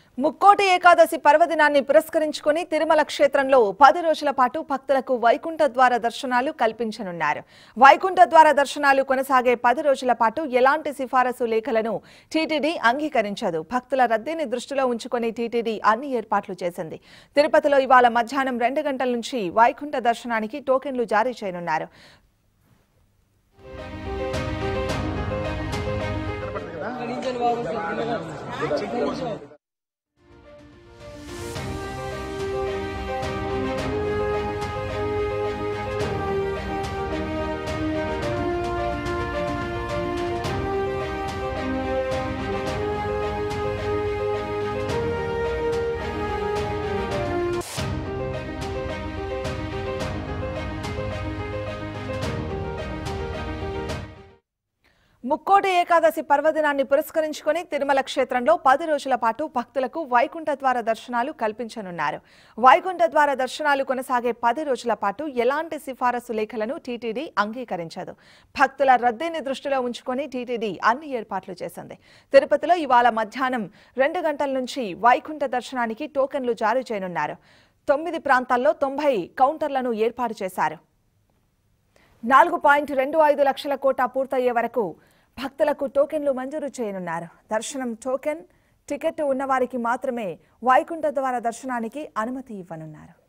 ముక్కోటి ఏకాదశి పర్వదినాన్ని పురస్కరించుకుని తిరుమల క్షేత్రంలో పది రోజుల పాటు భక్తులకు వైకుంఠ ద్వార దర్శనాలు కల్పించనున్నారు వైకుంఠ ద్వార దర్శనాలు కొనసాగే పది రోజుల పాటు ఎలాంటి సిఫారసు లేఖలను టీటీడీ అంగీకరించదు భక్తుల రద్దీని దృష్టిలో ఉంచుకొని టీటీడీ అన్ని ఏర్పాట్లు చేసింది తిరుపతిలో ఇవాళ మధ్యాహ్నం రెండు గంటల నుంచి వైకుంఠ దర్శనానికి టోకెన్లు జారీ చేయనున్నారు ముక్కోటి ఏకాదశి పర్వదినాన్ని పురస్కరించుకొని తిరుమల క్షేత్రంలో పది రోజుల పాటు భక్తులకు వైకుంఠ ద్వార దర్శనాలు కల్పించనున్నారు వైకుంఠ ద్వార దర్శనాలు కొనసాగే పది రోజుల పాటు ఎలాంటి సిఫారసు లేఖలను టీటీడీ అంగీకరించదు భక్తుల రద్దీని దృష్టిలో ఉంచుకొని టీటీడీ అన్ని ఏర్పాట్లు చేసింది తిరుపతిలో ఇవాళ మధ్యాహ్నం రెండు గంటల నుంచి వైకుంఠ దర్శనానికి టోకెన్లు జారీ చేయనున్నారు తొమ్మిది ప్రాంతాల్లో తొంభై కౌంటర్లను ఏర్పాటు చేశారు నాలుగు పాయింట్ రెండు ఐదు లక్షల కోటా పూర్తయ్యే వరకు భక్తులకు టోకెన్లు మంజూరు చేయనున్నారు దర్శనం టోకెన్ టికెట్ ఉన్నవారికి మాత్రమే వైకుంఠ ద్వార దర్శనానికి అనుమతి ఇవ్వనున్నారు